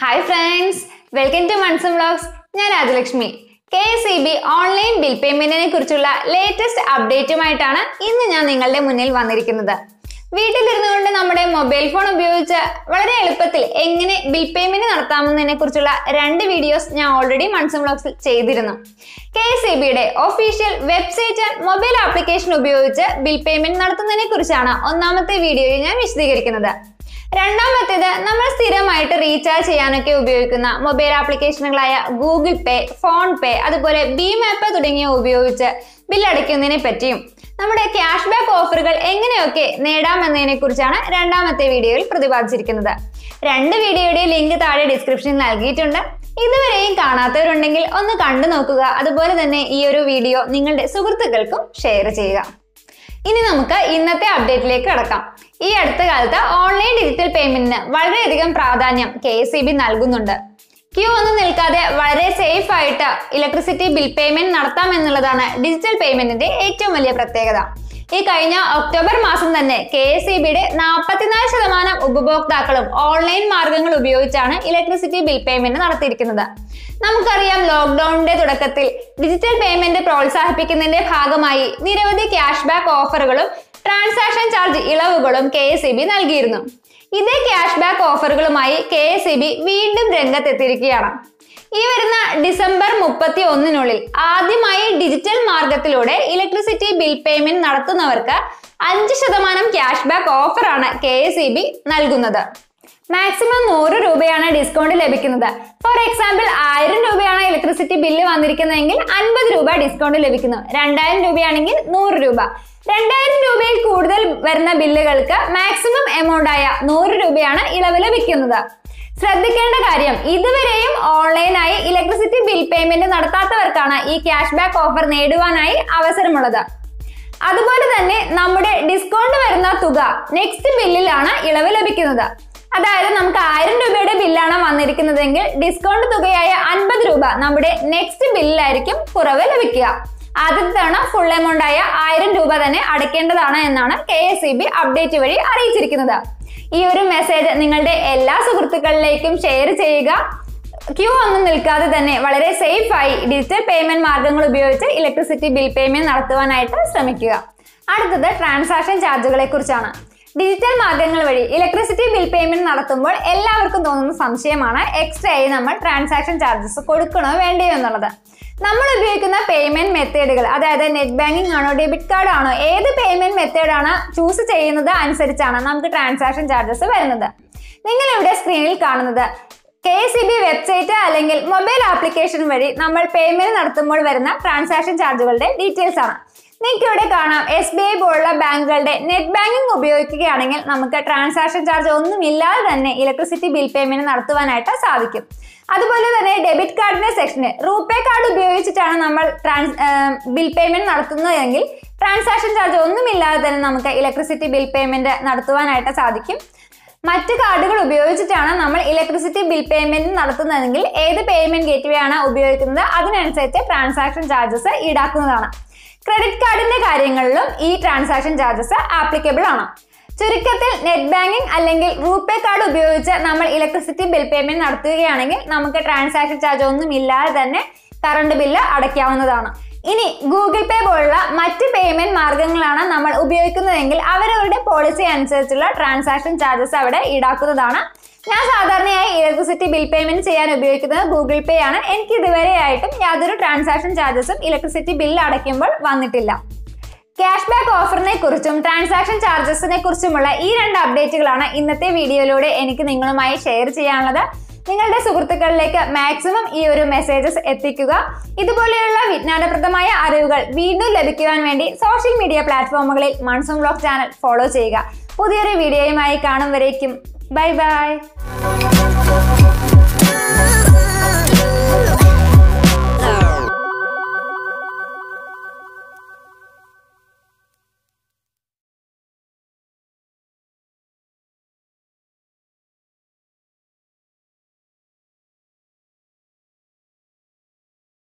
Hi friends welcome to മൺസം vlogs ഞാൻ Rajalakshmi K S E B online bill പേയ്മെന്റിനെ കുറിച്ചുള്ള ലേറ്റസ്റ്റ് അപ്ഡേറ്റുമായിട്ടാണ് ഇന്ന് ഞാൻ നിങ്ങളുടെ മുന്നിൽ വന്നിരിക്കുന്നത് വീട്ടിലിരുന്നു കൊണ്ട് നമ്മുടെ മൊബൈൽ ഫോൺ ഉപയോഗിച്ച് വളരെ എളുപ്പത്തിൽ എങ്ങനെ ബിൽ പേയ്മെന്റ് നടത്താമെന്നതിനെ കുറിച്ചുള്ള രണ്ട് വീഡിയോസ് ഞാൻ ഓൾറെഡി മൺസം വ്ളോഗ്സിൽ ചെയ്തിരുന്നു കെ എസ് ഇ ബിയുടെ official website and mobile application ഉപയോഗിച്ച് ബിൽ പേയ്മെന്റ് നടത്തുന്നതിനെ കുറിച്ചാണ് ഒന്നാമത്തെ വീഡിയോയിൽ ഞാൻ വിശദീകരിക്കുന്നത് രണ്ടാമത്തേത് നമ്മൾ സ്ഥിരമായിട്ട് റീചാർജ് ചെയ്യാനൊക്കെ ഉപയോഗിക്കുന്ന മൊബൈൽ ആപ്ലിക്കേഷനുകളായ ഗൂഗിൾ പേ ഫോൺ പേ അതുപോലെ ഭീം ആപ്പ് തുടങ്ങിയവ ഉപയോഗിച്ച് ബിൽ അടയ്ക്കുന്നതിനെ പറ്റിയും നമ്മുടെ ക്യാഷ് ബാക്ക് ഓഫറുകൾ എങ്ങനെയൊക്കെ നേടാമെന്നതിനെ കുറിച്ചാണ് രണ്ടാമത്തെ വീഡിയോയിൽ പ്രതിപാദിച്ചിരിക്കുന്നത് രണ്ട് വീഡിയോയുടെ ലിങ്ക് താഴെ ഡിസ്ക്രിപ്ഷനിൽ നൽകിയിട്ടുണ്ട് ഇതുവരെയും കാണാത്തവരുണ്ടെങ്കിൽ ഒന്ന് കണ്ടു നോക്കുക അതുപോലെ തന്നെ ഈ ഒരു വീഡിയോ നിങ്ങളുടെ സുഹൃത്തുക്കൾക്കും ഷെയർ ചെയ്യുക ഇനി നമുക്ക് ഇന്നത്തെ അപ്ഡേറ്റിലേക്ക് കടക്കാം ഈ അടുത്ത കാലത്ത് ഓൺലൈൻ ഡിജിറ്റൽ പേയ്മെന്റിന് വളരെയധികം പ്രാധാന്യം കെ എസ് ഇ ബി നൽകുന്നുണ്ട് ക്യൂ ഒന്നും നിൽക്കാതെ വളരെ സേഫ് ആയിട്ട് ഇലക്ട്രിസിറ്റി ബിൽ പേയ്മെന്റ് നടത്താം എന്നുള്ളതാണ് ഡിജിറ്റൽ പേയ്മെന്റിന്റെ ഏറ്റവും വലിയ പ്രത്യേകത ഈ കഴിഞ്ഞ ഒക്ടോബർ മാസം തന്നെ കെ എസ് ഇ ബിയുടെ നാൽപ്പത്തിനാല് ശതമാനം ഉപഭോക്താക്കളും ഓൺലൈൻ മാർഗങ്ങൾ ഉപയോഗിച്ചാണ് ഇലക്ട്രിസിറ്റി ബിൽ പേയ്മെന്റ് നടത്തിയിരിക്കുന്നത് നമുക്കറിയാം ലോക്ക്ഡൌണിന്റെ തുടക്കത്തിൽ ഡിജിറ്റൽ പേയ്മെന്റ് പ്രോത്സാഹിപ്പിക്കുന്നതിന്റെ ഭാഗമായി നിരവധി ക്യാഷ് ബാക്ക് ഓഫറുകളും ട്രാൻസാക്ഷൻ ചാർജ് ഇളവുകളും കെ എസ് ഇ ബി നൽകിയിരുന്നു ഇതേ ക്യാഷ് ബാക്ക് ഓഫറുകളുമായി കെ എസ് ഇ ബി വീണ്ടും രംഗത്തെത്തിയിരിക്കുകയാണ് ഈ വരുന്ന ഡിസംബർ മുപ്പത്തി ഒന്നിനുള്ളിൽ ആദ്യമായി ഡിജിറ്റൽ മാർഗത്തിലൂടെ ഇലക്ട്രിസിറ്റി ബിൽ പേയ്മെന്റ് നടത്തുന്നവർക്ക് അഞ്ച് ശതമാനം ക്യാഷ് ബാക്ക് ഓഫറാണ് കെ എസ് ഇ ബി നൽകുന്നത് മാക്സിമം നൂറ് രൂപയാണ് ഡിസ്കൗണ്ട് ലഭിക്കുന്നത് ഫോർ എക്സാമ്പിൾ ആയിരം രൂപയാണ് ഇലക്ട്രിസിറ്റി ബില്ല് വന്നിരിക്കുന്നതെങ്കിൽ അൻപത് രൂപ ഡിസ്കൗണ്ട് ലഭിക്കുന്നു രണ്ടായിരം രൂപയാണെങ്കിൽ നൂറ് രൂപ രണ്ടായിരം രൂപയിൽ കൂടുതൽ വരുന്ന ബില്ലുകൾക്ക് മാക്സിമം എമൗണ്ട് ആയ നൂറ് രൂപയാണ് ഇളവ് ലഭിക്കുന്നത് ശ്രദ്ധിക്കേണ്ട കാര്യം ഇതുവരെയും ഓൺലൈനായി ഇലക്ട്രിസിറ്റി ബിൽ പേയ്മെന്റ് നടത്താത്തവർക്കാണ് ഈ ക്യാഷ് ബാക്ക് ഓഫർ നേടുവാനായി അവസരമുള്ളത് അതുപോലെ തന്നെ നമ്മുടെ ഡിസ്കൗണ്ട് വരുന്ന തുക നെക്സ്റ്റ് ബില്ലിലാണ് ഇളവ് ലഭിക്കുന്നത് അതായത് നമുക്ക് ആയിരം രൂപയുടെ ബില്ലാണ് വന്നിരിക്കുന്നതെങ്കിൽ ഡിസ്കൗണ്ട് തുകയായ അൻപത് രൂപ നമ്മുടെ നെക്സ്റ്റ് ബില്ലിലായിരിക്കും കുറവ് ലഭിക്കുക ആദ്യത്തെ തവണ ഫുൾ എമൗണ്ട് ആയ ആയിരം രൂപ തന്നെ അടയ്ക്കേണ്ടതാണ് എന്നാണ് K S E B update വഴി അറിയിച്ചിരിക്കുന്നത് ഈ ഒരു മെസ്സേജ് നിങ്ങളുടെ എല്ലാ സുഹൃത്തുക്കളിലേക്കും ഷെയർ ചെയ്യുക ക്യൂ ഒന്നും നിൽക്കാതെ തന്നെ വളരെ സേഫ് ആയി ഡിജിറ്റൽ പേയ്മെന്റ് മാർഗങ്ങൾ ഉപയോഗിച്ച് ഇലക്ട്രിസിറ്റി ബിൽ പേയ്മെന്റ് നടത്തുവാനായിട്ട് ശ്രമിക്കുക അടുത്തത് ട്രാൻസാക്ഷൻ ചാർജുകളെ കുറിച്ചാണ് ഡിജിറ്റൽ മാർഗങ്ങൾ വഴി ഇലക്ട്രിസിറ്റി ബിൽ പേയ്മെന്റ് നടത്തുമ്പോൾ എല്ലാവർക്കും തോന്നുന്ന സംശയമാണ് എക്സ്ട്രാ ആയി നമ്മൾ ട്രാൻസാക്ഷൻ ചാർജസ് കൊടുക്കണോ വേണ്ടയോ എന്നുള്ളത് നമ്മൾ ഉപയോഗിക്കുന്ന പേയ്മെന്റ് മെത്തേഡുകൾ അതായത് നെറ്റ് ബാങ്കിങ് ആണോ ഡെബിറ്റ് കാർഡ് ആണോ ഏത് പേയ്മെന്റ് മെത്തേഡ് ആണ് ചൂസ് ചെയ്യുന്നത് അനുസരിച്ചാണ് നമുക്ക് ട്രാൻസാക്ഷൻ ചാർജസ് വരുന്നത് നിങ്ങൾ ഇവിടെ സ്ക്രീനിൽ കാണുന്നത് K S E B website അല്ലെങ്കിൽ മൊബൈൽ ആപ്ലിക്കേഷൻ വഴി നമ്മൾ പേയ്മെന്റ് നടത്തുമ്പോൾ വരുന്ന ട്രാൻസാക്ഷൻ ചാർജുകളുടെ ഡീറ്റെയിൽസ് ആണ് നിങ്ങൾക്ക് ഇവിടെ കാണാം എസ് ബി ഐ പോലുള്ള ബാങ്കുകളുടെ നെറ്റ് ബാങ്കിങ് ഉപയോഗിക്കുകയാണെങ്കിൽ നമുക്ക് ട്രാൻസാക്ഷൻ ചാർജ് ഒന്നും ഇല്ലാതെ തന്നെ ഇലക്ട്രിസിറ്റി ബിൽ പേയ്മെന്റ് നടത്തുവാനായിട്ട് സാധിക്കും അതുപോലെ തന്നെ ഡെബിറ്റ് കാർഡിന്റെ സെക്ഷന് റൂപേ കാർഡ് ഉപയോഗിച്ചിട്ടാണ് നമ്മൾ ട്രാൻസ് ബിൽ പേയ്മെന്റ് നടത്തുന്നതെങ്കിൽ ട്രാൻസാക്ഷൻ ചാർജ് ഒന്നുമില്ലാതെ തന്നെ നമുക്ക് ഇലക്ട്രിസിറ്റി ബിൽ പേയ്മെന്റ് നടത്തുവാനായിട്ട് സാധിക്കും മറ്റ് കാർഡുകൾ ഉപയോഗിച്ചിട്ടാണ് നമ്മൾ ഇലക്ട്രിസിറ്റി ബിൽ പേയ്മെന്റ് നടത്തുന്നതെങ്കിൽ ഏത് പേയ്മെന്റ് ഗേറ്റ്വേ ആണ് ഉപയോഗിക്കുന്നത് അതിനനുസരിച്ച് ട്രാൻസാക്ഷൻ ചാർജസ് ഈടാക്കുന്നതാണ് ക്രെഡിറ്റ് കാർഡിന്റെ കാര്യങ്ങളിലും ഈ ട്രാൻസാക്ഷൻ ചാർജസ് ആപ്ലിക്കബിൾ ആണ് ചുരുക്കത്തിൽ നെറ്റ് ബാങ്കിങ് അല്ലെങ്കിൽ റൂപേ കാർഡ് ഉപയോഗിച്ച് നമ്മൾ ഇലക്ട്രിസിറ്റി ബിൽ പേയ്മെന്റ് നടത്തുകയാണെങ്കിൽ നമുക്ക് ട്രാൻസാക്ഷൻ ചാർജ് ഒന്നും ഇല്ലാതെ തന്നെ കറണ്ട് ബില്ല് അടയ്ക്കാവുന്നതാണ് ഇനി ഗൂഗിൾ പേ പോലുള്ള മറ്റ് പേയ്മെന്റ് മാർഗങ്ങളാണ് നമ്മൾ ഉപയോഗിക്കുന്നതെങ്കിൽ അവരവരുടെ പോളിസി അനുസരിച്ചുള്ള ട്രാൻസാക്ഷൻ ചാർജസ് അവിടെ ഈടാക്കുന്നതാണ് ഞാൻ സാധാരണയായി ഇലക്ട്രിസിറ്റി ബിൽ പേയ്മെന്റ് ചെയ്യാൻ ഉപയോഗിക്കുന്നത് ഗൂഗിൾ പേ ആണ് എനിക്ക് ഇതുവരെയായിട്ടും യാതൊരു ട്രാൻസാക്ഷൻ ചാർജസും ഇലക്ട്രിസിറ്റി ബില്ല് അടയ്ക്കുമ്പോൾ വന്നിട്ടില്ല ക്യാഷ് ബാക്ക് ഓഫറിനെ കുറിച്ചും ട്രാൻസാക്ഷൻ ചാർജസിനെ കുറിച്ചുമുള്ള ഈ രണ്ട് അപ്ഡേറ്റുകളാണ് ഇന്നത്തെ വീഡിയോയിലൂടെ എനിക്ക് നിങ്ങളുമായി ഷെയർ ചെയ്യാനുള്ളത് നിങ്ങളുടെ സുഹൃത്തുക്കളിലേക്ക് മാക്സിമം ഈ ഒരു മെസ്സേജസ് എത്തിക്കുക ഇതുപോലെയുള്ള വിജ്ഞാനപ്രദമായ അറിവുകൾ വീണ്ടും ലഭിക്കുവാൻ വേണ്ടി സോഷ്യൽ മീഡിയ പ്ലാറ്റ്ഫോമുകളിൽ മൺസൂൺ ബ്ലോഗ് ചാനൽ ഫോളോ ചെയ്യുക പുതിയൊരു വീഡിയോയുമായി കാണും വരേക്കും ബൈ ബൈ Ooh.